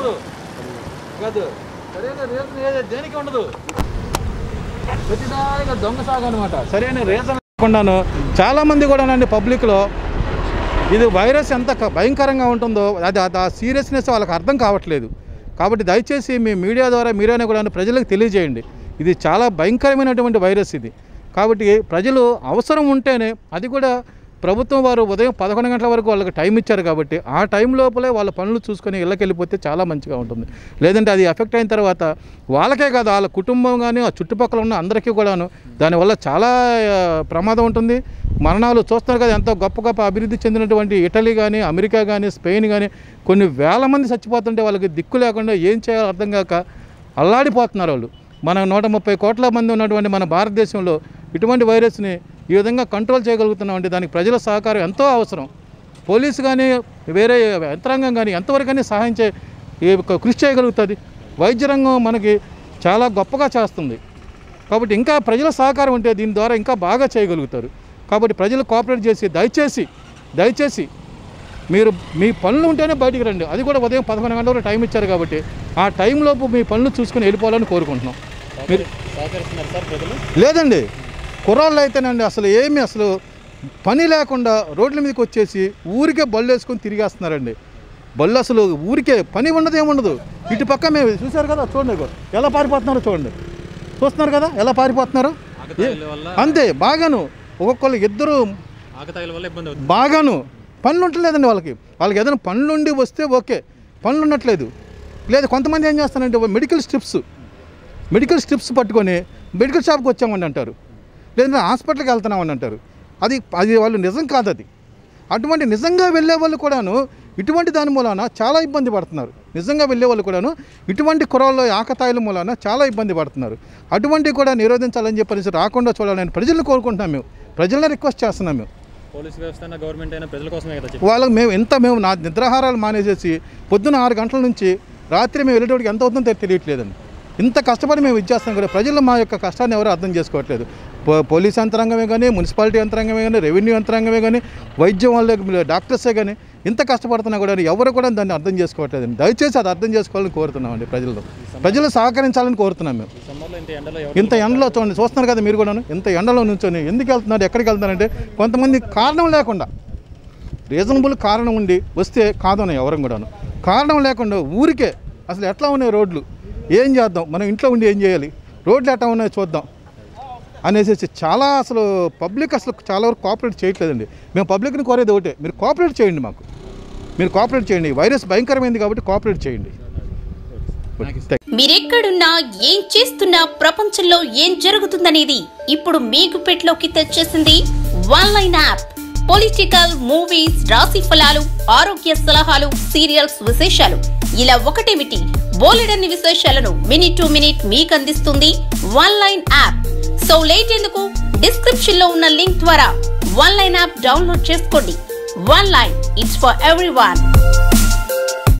ఉండదు కాదు సరైన రీజన్ ఏది దేనికి ఉండదు ప్రతిదానిగా దొంగ సాగు అనమాట సరైన రీజన్ లేకుండాను చాలా మంది కూడానండి పబ్లిక్లో ఇది వైరస్ ఎంత క- భయంకరంగా ఉంటుందో అది అది ఆ సీరియస్నెస్ వాళ్ళకి అర్థం కావట్లేదు కాబట్టి దయచేసి మీ మీడియా ద్వారా మీరైనా కూడా ప్రజలకు తెలియజేయండి ఇది చాలా భయంకరమైనటువంటి వైరస్ ఇది కాబట్టి ప్రజలు అవసరం ఉంటేనే అది కూడా ప్రభుత్వం వారు ఉదయం పదకొండు గంటల వరకు వాళ్ళకి టైం ఇచ్చారు కాబట్టి ఆ టైం లోపలే వాళ్ళ పనులు చూసుకొని ఇళ్ళకి వెళ్ళిపోతే చాలా మంచిగా ఉంటుంది లేదంటే అది ఎఫెక్ట్ అయిన తర్వాత వాళ్ళకే కాదు వాళ్ళ కుటుంబం కానీ ఆ చుట్టుపక్కల ఉన్న అందరికీ కూడాను దానివల్ల చాలా ఆ, ప్రమాదం ఉంటుంది మరణాలు చూస్తున్నారు కదా ఎంతో గొప్ప గొప్ప అభివృద్ధి చెందినటువంటి ఇటలీ కానీ అమెరికా కానీ స్పెయిన్ కానీ కొన్ని వేల మంది చచ్చిపోతుంటే వాళ్ళకి దిక్కు లేకుండా ఏం చేయాలో అర్థం కాక అల్లాడిపోతున్నారు వాళ్ళు మన నూట ముప్పై కోట్ల మంది ఉన్నటువంటి మన భారతదేశంలో ఇటువంటి వైరస్ని ఈ విధంగా కంట్రోల్ చేయగలుగుతున్నామంటే దానికి ప్రజల సహకారం ఎంతో అవసరం పోలీసు కానీ వేరే యంత్రాంగం కానీ ఎంతవరకైనా సహాయం చే ఈ యొక్క కృషి చేయగలుగుతుంది వైద్య రంగం మనకి చాలా గొప్పగా చేస్తుంది కాబట్టి ఇంకా ప్రజల సహకారం ఉంటే దీని ద్వారా ఇంకా బాగా చేయగలుగుతారు కాబట్టి ప్రజలు కోఆపరేట్ చేసి దయచేసి దయచేసి మీరు మీ పనులు ఉంటేనే బయటికి రండి అది కూడా ఉదయం పదకొండు గంటల వరకు టైం ఇచ్చారు కాబట్టి ఆ టైంలోపు మీ పనులు చూసుకొని వెళ్ళిపోవాలని కోరుకుంటున్నాం మీరు సహకరిస్తున్నారు సార్ ప్రజలు లేదండి కుర్రాళ్ళు అయితేనండి అసలు ఏమి అసలు పని లేకుండా రోడ్ల మీదకి వచ్చేసి ఊరికే బళ్ళు వేసుకొని తిరిగేస్తున్నారండి బళ్ళు అసలు ఊరికే పని ఉండదు ఏముండదు ఇటు పక్క మేము చూశారు కదా చూడండి ఇగో. ఎలా పారిపోతున్నారో చూడండి చూస్తున్నారు కదా ఎలా పారిపోతున్నారు ఆకతాయిల వల్ల అంతే బాగాను ఒక్కొక్కళ్ళు ఇద్దరు ఆకతాయిల వల్ల ఇబ్బంది అవుతుంది బాగాను పనులు ఉండలేదండి వాళ్ళకి వాళ్ళకి ఏదైనా పనులు ఉండి వస్తే ఓకే పనులు ఉండట్లేదు లేదు కొంతమంది ఏం చేస్తారంటే మెడికల్ స్ట్రిప్స్ మెడికల్ స్ట్రిప్స్ పట్టుకొని మెడికల్ షాప్కి వచ్చామని అంటారు లేదంటే హాస్పిటల్కి వెళ్తున్నామని అంటారు అది అది వాళ్ళు నిజం కాదు అది అటువంటి నిజంగా వెళ్ళే వాళ్ళు కూడాను ఇటువంటి దాని మూలాన చాలా ఇబ్బంది పడుతున్నారు నిజంగా వెళ్ళే వాళ్ళు కూడాను ఇటువంటి కురాల్లో ఆకతాయిల మూలాన చాలా ఇబ్బంది పడుతున్నారు అటువంటివి కూడా నిరోధించాలని చెప్పేసి రాకుండా చూడాలని ప్రజలను కోరుకుంటున్నాం మేము ప్రజలను రిక్వెస్ట్ చేస్తున్నాం మేము పోలీస్ వ్యవస్థ అయినా గవర్నమెంట్ అయినా ప్రజల కోసమే కదా చెప్పి వాళ్ళకి మేము ఎంత మేము నా నిద్రాహారాలు మానేసేసి పొద్దున్న ఆరు గంటల నుంచి రాత్రి మేము వెళ్ళేటోడికి ఎంత అవుతుందో తె- తెలియట్లేదండి ఇంత కష్టపడి మేము ఇచ్చేస్తాం కూడా ప్రజలు మా యొక్క కష్టాన్ని ఎవరు అర్థం చేసుకోవట్లేదు పో- పోలీస్ యంత్రాంగమే కానీ మున్సిపాలిటీ యంత్రాంగమే కానీ రెవెన్యూ యంత్రాంగమే కానీ వైద్యం వాళ్ళే డాక్టర్సే కానీ ఇంత కష్టపడుతున్నా కూడా ఎవరు కూడా దాన్ని అర్థం చేసుకోవట్లేదండి దయచేసి అది అర్థం చేసుకోవాలని కోరుతున్నామండి ప్రజలు ప్రజలు సహకరించాలని కోరుతున్నాం మేము ఈ సమ్మర్లో ఇంత ఎండలో ఎవరు ఇంత ఎండలో చూడండి చూస్తున్నారు కదా మీరు కూడాను ఇంత ఎండలో నుంచొని ఎందుకు వెళ్తున్నారు ఎక్కడికి వెళ్తున్నారంటే కొంతమంది కారణం లేకుండా రీజనబుల్ కారణం ఉండి వస్తే కాదన్న ఎవరం కూడాను కారణం లేకుండా ఊరికే అసలు ఎట్లా ఉన్నాయి రోడ్లు ఏం చేద్దాం మనం ఇంట్లో ఉండి ఏం చేయాలి రోడ్లు ఎట్లా ఉన్నాయో చూద్దాం అనేసి చాలా అసలు పబ్లిక్ అసలు చాలా వరకు కోఆపరేట్ చేయట్లేదండి మేము పబ్లిక్ని కోరేది ఒకటే మీరు కోఆపరేట్ చేయండి మాకు మీరు కోఆపరేట్ చేయండి వైరస్ భయంకరమైంది కాబట్టి కోఆపరేట్ చేయండి మీరెక్కడున్నా ఏం చేస్తున్నా ప్రపంచంలో ఏం జరుగుతుందనేది ఇప్పుడు మీ గుప్పెట్లోకి తెచ్చేసింది one line app political movies రాశి ఫలాలు ఆరోగ్య సలహాలు సీరియల్స్ విశేషాలు ఇలా ఒకటేమిటి బోలెడన్ని విశేషాలను మినిట్ టు మినిట్ మీకు అందిస్తుంది one line app so late ఎందుకు డిస్క్రిప్షన్ లో ఉన్న లింక్ ద్వారా వన్ లైన్ యాప్ డౌన్లోడ్ చేసుకోండి one line it's for every